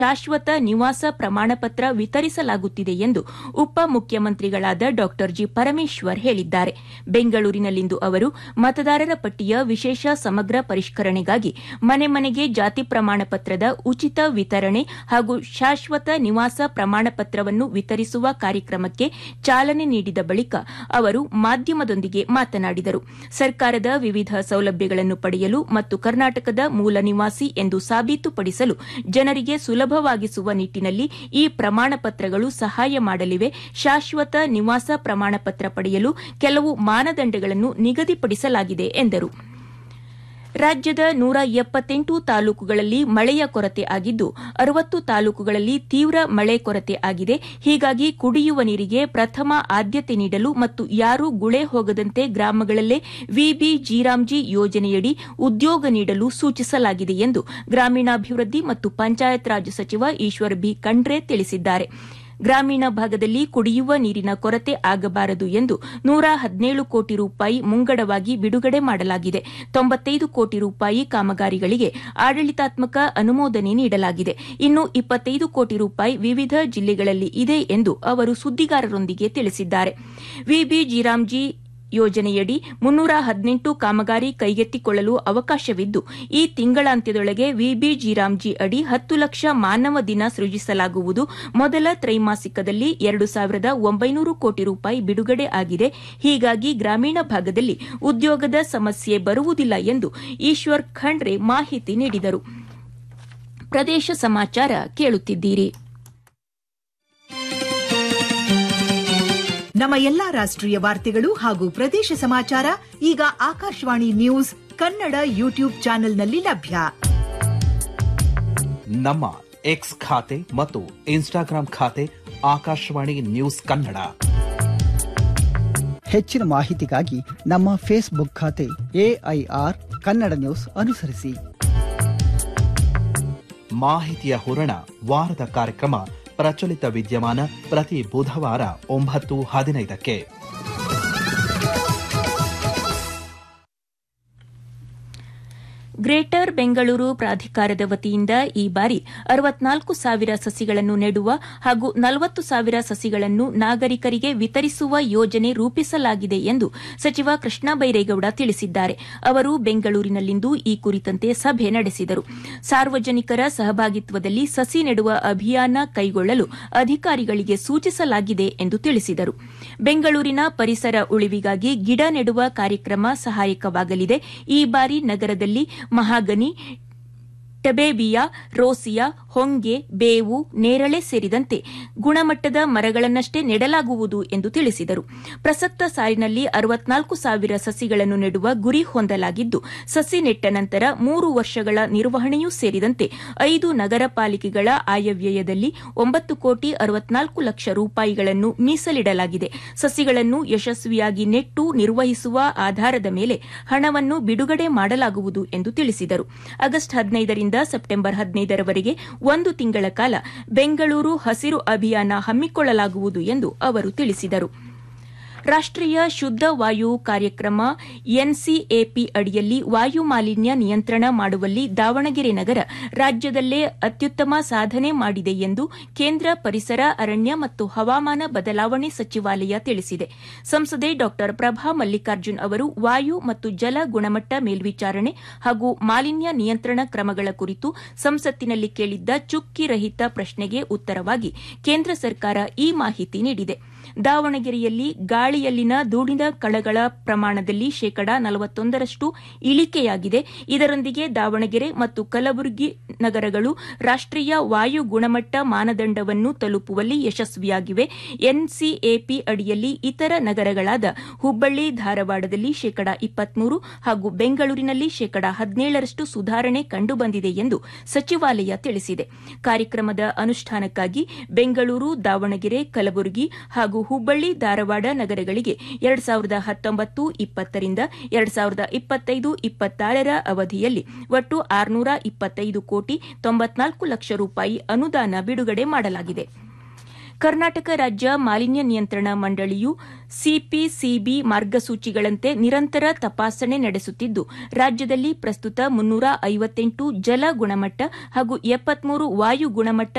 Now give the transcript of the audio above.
ಶಾಶ್ವತ ನಿವಾಸ ಪ್ರಮಾಣಪತ್ರ ವಿತರಿಸಲಾಗುತ್ತಿದೆ ಎಂದು ಉಪಮುಖ್ಯಮಂತ್ರಿಗಳಾದ ಡಾ ಜಿ ಪರಮೇಶ್ವರ್ ಹೇಳಿದ್ದಾರೆ ಬೆಂಗಳೂರಿನಲ್ಲಿಂದು ಅವರು ಮತದಾರರ ಪಟ್ಟಿಯ ವಿಶೇಷ ಸಮಗ್ರ ಪರಿಷ್ಕರಣೆಗಾಗಿ ಮನೆ ಮನೆಗೆ ಜಾತಿ ಪ್ರಮಾಣಪತ್ರದ ಉಚಿತ ವಿತರಣೆ ಹಾಗೂ ಶಾಶ್ವತ ನಿವಾಸ ಪ್ರಮಾಣಪತ್ರವನ್ನು ವಿತರಿಸುವ ಕಾರ್ಯಕ್ರಮಕ್ಕೆ ಚಾಲನೆ ನೀಡಿದ ಬಳಿಕ ಅವರು ಮಾಧ್ಯಮದೊಂದಿಗೆ ಮಾತನಾಡಿದರು ಸರ್ಕಾರದ ವಿವಿಧ ಸೌಲಭ್ಯಗಳನ್ನು ಪಡೆಯಲು ಮತ್ತು ಕರ್ನಾಟಕದ ಮೂಲ ನಿವಾಸಿ ಎಂದು ಸಾಬೀತುಪಡಿಸಲು ಜನರಿಗೆ ಸುಲಭವಾಗಿಸುವ ನಿಟ್ಟಿನಲ್ಲಿ ಈ ಪ್ರಮಾಣಪತ್ರಗಳು ಸಹಾಯ ಮಾಡಲಿವೆ ಶಾಶ್ವತ ನಿವಾಸ ಪ್ರಮಾಣಪತ್ರ ಪಡೆಯಲು ಕೆಲವು ಮಾನದಂಡಗಳನ್ನು ನಿಗದಿಪಡಿಸಲಾಗಿದೆ ಎಂದರು ರಾಜ್ಯದ ನೂರ ಎಪ್ಪತ್ತೆಂಟು ತಾಲೂಕುಗಳಲ್ಲಿ ಮಳೆಯ ಕೊರತೆ ಆಗಿದ್ದು ಅರವತ್ತು ತಾಲೂಕುಗಳಲ್ಲಿ ತೀವ್ರ ಮಳೆ ಕೊರತೆ ಆಗಿದೆ ಹೀಗಾಗಿ ಕುಡಿಯುವ ನೀರಿಗೆ ಪ್ರಥಮ ಆದ್ಯತೆ ನೀಡಲು ಮತ್ತು ಯಾರೂ ಗುಳೆ ಹೋಗದಂತೆ ಗ್ರಾಮಗಳಲ್ಲೇ ವಿಬಿ ಜೀರಾಮ್ಜಿ ಯೋಜನೆಯಡಿ ಉದ್ಯೋಗ ನೀಡಲು ಸೂಚಿಸಲಾಗಿದೆ ಎಂದು ಗ್ರಾಮೀಣಾಭಿವೃದ್ಧಿ ಮತ್ತು ಪಂಚಾಯತ್ ರಾಜ್ ಸಚಿವ ಈಶ್ವರ್ ಬಿ ಖಂಡ್ರೆ ತಿಳಿಸಿದ್ದಾರೆ ಗ್ರಾಮೀಣ ಭಾಗದಲ್ಲಿ ಕುಡಿಯುವ ನೀರಿನ ಕೊರತೆ ಆಗಬಾರದು ಎಂದು ನೂರ ಹದಿನೇಳು ಕೋಟಿ ರೂಪಾಯಿ ಮುಂಗಡವಾಗಿ ಬಿಡುಗಡೆ ಮಾಡಲಾಗಿದೆ ತೊಂಬತ್ತೈದು ಕೋಟಿ ರೂಪಾಯಿ ಕಾಮಗಾರಿಗಳಿಗೆ ಆಡಳಿತಾತ್ಮಕ ಅನುಮೋದನೆ ನೀಡಲಾಗಿದೆ ಇನ್ನು ಇಪ್ಪತ್ತೈದು ಕೋಟಿ ರೂಪಾಯಿ ವಿವಿಧ ಜಿಲ್ಲೆಗಳಲ್ಲಿ ಇದೆ ಎಂದು ಅವರು ಸುದ್ದಿಗಾರರೊಂದಿಗೆ ತಿಳಿಸಿದ್ದಾರೆ ವಿಬಿ ಜೀರಾಮ್ಜಿ ಯೋಜನೆಯಡಿ ಮುನ್ನೂರ ಹದಿನೆಂಟು ಕಾಮಗಾರಿ ಕೈಗೆತ್ತಿಕೊಳ್ಳಲು ಅವಕಾಶವಿದ್ದು ಈ ತಿಂಗಳಾಂತ್ಯದೊಳಗೆ ವಿಬಿ ಜೀರಾಮ್ಜಿ ಅಡಿ ಹತ್ತು ಲಕ್ಷ ಮಾನವ ದಿನ ಸೃಜಿಸಲಾಗುವುದು ಮೊದಲ ತ್ರೈಮಾಸಿಕದಲ್ಲಿ ಎರಡು ಸಾವಿರದ ಒಂಬೈನೂರು ಕೋಟಿ ರೂಪಾಯಿ ಬಿಡುಗಡೆ ಆಗಿದೆ ಹೀಗಾಗಿ ಗ್ರಾಮೀಣ ಭಾಗದಲ್ಲಿ ಉದ್ಯೋಗದ ಸಮಸ್ಯೆ ಬರುವುದಿಲ್ಲ ಎಂದು ಈಶ್ವರ್ ಖಂಡ್ರೆ ಮಾಹಿತಿ ನೀಡಿದರು ಪ್ರದೇಶ ಸಮಾಚಾರ ಕೇಳುತ್ತಿದ್ದೀರಿ ನಮ್ಮ ಎಲ್ಲಾ ರಾಷ್ಟ್ರೀಯ ವಾರ್ತೆಗಳು ಹಾಗೂ ಪ್ರದೇಶ ಸಮಾಚಾರ ಈಗ ಆಕಾಶವಾಣಿ ನ್ಯೂಸ್ ಕನ್ನಡ ಯೂಟ್ಯೂಬ್ ಚಾನೆಲ್ನಲ್ಲಿ ಲಭ್ಯ ನಮ್ಮ ಎಕ್ಸ್ ಖಾತೆ ಮತ್ತು ಇನ್ಸ್ಟಾಗ್ರಾಂ ಖಾತೆ ಆಕಾಶವಾಣಿ ನ್ಯೂಸ್ ಕನ್ನಡ ಹೆಚ್ಚಿನ ಮಾಹಿತಿಗಾಗಿ ನಮ್ಮ ಫೇಸ್ಬುಕ್ ಖಾತೆ ಎಐಆರ್ ಕನ್ನಡ ನ್ಯೂಸ್ ಅನುಸರಿಸಿ ಮಾಹಿತಿಯ ಹೂರಣ ವಾರದ ಕಾರ್ಯಕ್ರಮ ಪ್ರಚಲಿತ ವಿದ್ಯಮಾನ ಪ್ರತಿ ಬುಧವಾರ ಒಂಬತ್ತು ಹದಿನೈದಕ್ಕೆ ಗ್ರೇಟರ್ ಬೆಂಗಳೂರು ಪ್ರಾಧಿಕಾರದ ವತಿಯಿಂದ ಈ ಬಾರಿ ಅರವತ್ನಾಲ್ಕು ಸಾವಿರ ಸಸಿಗಳನ್ನು ನೆಡುವ ಹಾಗೂ ನಲವತ್ತು ಸಾವಿರ ಸಸಿಗಳನ್ನು ನಾಗರಿಕರಿಗೆ ವಿತರಿಸುವ ಯೋಜನೆ ರೂಪಿಸಲಾಗಿದೆ ಎಂದು ಸಚಿವ ಕೃಷ್ಣ ಬೈರೇಗೌಡ ತಿಳಿಸಿದ್ದಾರೆ ಅವರು ಬೆಂಗಳೂರಿನಲ್ಲಿಂದು ಈ ಕುರಿತಂತೆ ಸಭೆ ನಡೆಸಿದರು ಸಾರ್ವಜನಿಕರ ಸಹಭಾಗಿತ್ವದಲ್ಲಿ ಸಸಿ ನೆಡುವ ಅಭಿಯಾನ ಕೈಗೊಳ್ಳಲು ಅಧಿಕಾರಿಗಳಿಗೆ ಸೂಚಿಸಲಾಗಿದೆ ಎಂದು ತಿಳಿಸಿದರು ಬೆಂಗಳೂರಿನ ಪರಿಸರ ಉಳಿವಿಗಾಗಿ ಗಿಡ ನೆಡುವ ಕಾರ್ಯಕ್ರಮ ಸಹಾಯಕವಾಗಲಿದೆ ಈ ಬಾರಿ ನಗರದಲ್ಲಿ ಮಹಾಗನಿ ಟಬೇಬಿಯಾ ರೋಸಿಯಾ ಹೊಂಗೆ ಬೇವು ನೇರಳೆ ಸೇರಿದಂತೆ ಗುಣಮಟ್ಟದ ಮರಗಳನ್ನಷ್ಟೇ ನೆಡಲಾಗುವುದು ಎಂದು ತಿಳಿಸಿದರು ಪ್ರಸಕ್ತ ಸಾಲಿನಲ್ಲಿ ಅರವತ್ನಾಲ್ಕು ಸಾವಿರ ಸಸಿಗಳನ್ನು ನೆಡುವ ಗುರಿ ಹೊಂದಲಾಗಿದ್ದು ಸಸಿ ನೆಟ್ಟ ನಂತರ ಮೂರು ವರ್ಷಗಳ ನಿರ್ವಹಣೆಯೂ ಸೇರಿದಂತೆ ಐದು ನಗರ ಪಾಲಿಕೆಗಳ ಆಯವ್ಯಯದಲ್ಲಿ ಒಂಬತ್ತು ಕೋಟಿ ಅರವತ್ನಾಲ್ಕು ಲಕ್ಷ ರೂಪಾಯಿಗಳನ್ನು ಮೀಸಲಿಡಲಾಗಿದೆ ಸಸಿಗಳನ್ನು ಯಶಸ್ವಿಯಾಗಿ ನೆಟ್ಟು ನಿರ್ವಹಿಸುವ ಆಧಾರದ ಮೇಲೆ ಹಣವನ್ನು ಬಿಡುಗಡೆ ಮಾಡಲಾಗುವುದು ಎಂದು ತಿಳಿಸಿದರು ಆಗಸ್ಟ್ ಹದಿನೈದರಿಂದ ಸೆಪ್ಟೆಂಬರ್ ಹದಿನೈದರವರೆಗೆ ಒಂದು ತಿಂಗಳ ಕಾಲ ಬೆಂಗಳೂರು ಹಸಿರು ಅಭಿಯಾನ ಹಮ್ಮಿಕೊಳ್ಳಲಾಗುವುದು ಎಂದು ಅವರು ತಿಳಿಸಿದರು ರಾಷ್ಟೀಯ ಶುದ್ದ ವಾಯು ಕಾರ್ಯಕ್ರಮ ಎನ್ಸಿಎಪಿ ಅಡಿಯಲ್ಲಿ ವಾಯು ಮಾಲಿನ್ಯ ನಿಯಂತ್ರಣ ಮಾಡುವಲ್ಲಿ ದಾವಣಗೆರೆ ನಗರ ರಾಜ್ಯದಲ್ಲೇ ಅತ್ಯುತ್ತಮ ಸಾಧನೆ ಮಾಡಿದೆ ಎಂದು ಕೇಂದ್ರ ಪರಿಸರ ಅರಣ್ಯ ಮತ್ತು ಹವಾಮಾನ ಬದಲಾವಣೆ ಸಚಿವಾಲಯ ತಿಳಿಸಿದೆ ಸಂಸದೆ ಡಾ ಪ್ರಭಾ ಮಲ್ಲಿಕಾರ್ಜುನ್ ಅವರು ವಾಯು ಮತ್ತು ಜಲ ಗುಣಮಟ್ಟ ಮೇಲ್ವಿಚಾರಣೆ ಹಾಗೂ ಮಾಲಿನ್ಯ ನಿಯಂತ್ರಣ ಕ್ರಮಗಳ ಕುರಿತು ಸಂಸತ್ತಿನಲ್ಲಿ ಕೇಳಿದ್ದ ಚುಕ್ಕಿ ರಹಿತ ಪ್ರಶ್ನೆಗೆ ಉತ್ತರವಾಗಿ ಕೇಂದ್ರ ಸರ್ಕಾರ ಈ ಮಾಹಿತಿ ನೀಡಿದೆ ದಾವಣಗೆರೆಯಲ್ಲಿ ಗಾಳಿಯಲ್ಲಿನ ಧೂಳಿನ ಕಣಗಳ ಪ್ರಮಾಣದಲ್ಲಿ ಶೇಕಡಾ ನಲವತ್ತೊಂದರಷ್ಟು ಇಳಿಕೆಯಾಗಿದೆ ಇದರೊಂದಿಗೆ ದಾವಣಗೆರೆ ಮತ್ತು ಕಲಬುರಗಿ ನಗರಗಳು ರಾಷ್ಟೀಯ ವಾಯು ಗುಣಮಟ್ಟ ಮಾನದಂಡವನ್ನು ತಲುಪುವಲ್ಲಿ ಯಶಸ್ವಿಯಾಗಿವೆ ಎನ್ಸಿಎಪಿ ಅಡಿಯಲ್ಲಿ ಇತರ ನಗರಗಳಾದ ಹುಬ್ಬಳ್ಳಿ ಧಾರವಾಡದಲ್ಲಿ ಶೇಕಡಾ ಇಪ್ಪತ್ಮೂರು ಹಾಗೂ ಬೆಂಗಳೂರಿನಲ್ಲಿ ಶೇಕಡಾ ಹದಿನೇಳರಷ್ಟು ಸುಧಾರಣೆ ಕಂಡುಬಂದಿದೆ ಎಂದು ಸಚಿವಾಲಯ ತಿಳಿಸಿದೆ ಕಾರ್ಯಕ್ರಮದ ಅನುಷ್ಠಾನಕ್ಕಾಗಿ ಬೆಂಗಳೂರು ದಾವಣಗೆರೆ ಕಲಬುರಗಿ ಹಾಗೂ ಹುಬ್ಬಳ್ಳಿ ಧಾರವಾಡ ನಗರಗಳಿಗೆ ಎರಡು ಸಾವಿರದ ಹತ್ತೊಂಬತ್ತು ಇಪ್ಪತ್ತರಿಂದ ಎರಡು ಸಾವಿರದ ಇಪ್ಪತ್ತೈದು ಇಪ್ಪತ್ತಾರರ ಅವಧಿಯಲ್ಲಿ ಒಟ್ಟು ಆರುನೂರ ಇಪ್ಪತ್ತೈದು ಕೋಟಿ ತೊಂಬತ್ನಾಲ್ಕು ಲಕ್ಷ ರೂಪಾಯಿ ಅನುದಾನ ಬಿಡುಗಡೆ ಮಾಡಲಾಗಿದೆ ಕರ್ನಾಟಕ ರಾಜ್ಯ ಮಾಲಿನ್ಯ ನಿಯಂತ್ರಣ ಮಂಡಳಿಯು ಸಿಪಿಸಿಬಿ ಮಾರ್ಗಸೂಚಿಗಳಂತೆ ನಿರಂತರ ತಪಾಸಣೆ ನಡೆಸುತ್ತಿದ್ದು ರಾಜ್ಯದಲ್ಲಿ ಪ್ರಸ್ತುತ ಮುನ್ನೂರ ಐವತ್ತೆಂಟು ಜಲ ಗುಣಮಟ್ಟ ಹಾಗೂ ಎಪ್ಪತ್ಮೂರು ವಾಯು ಗುಣಮಟ್ಟ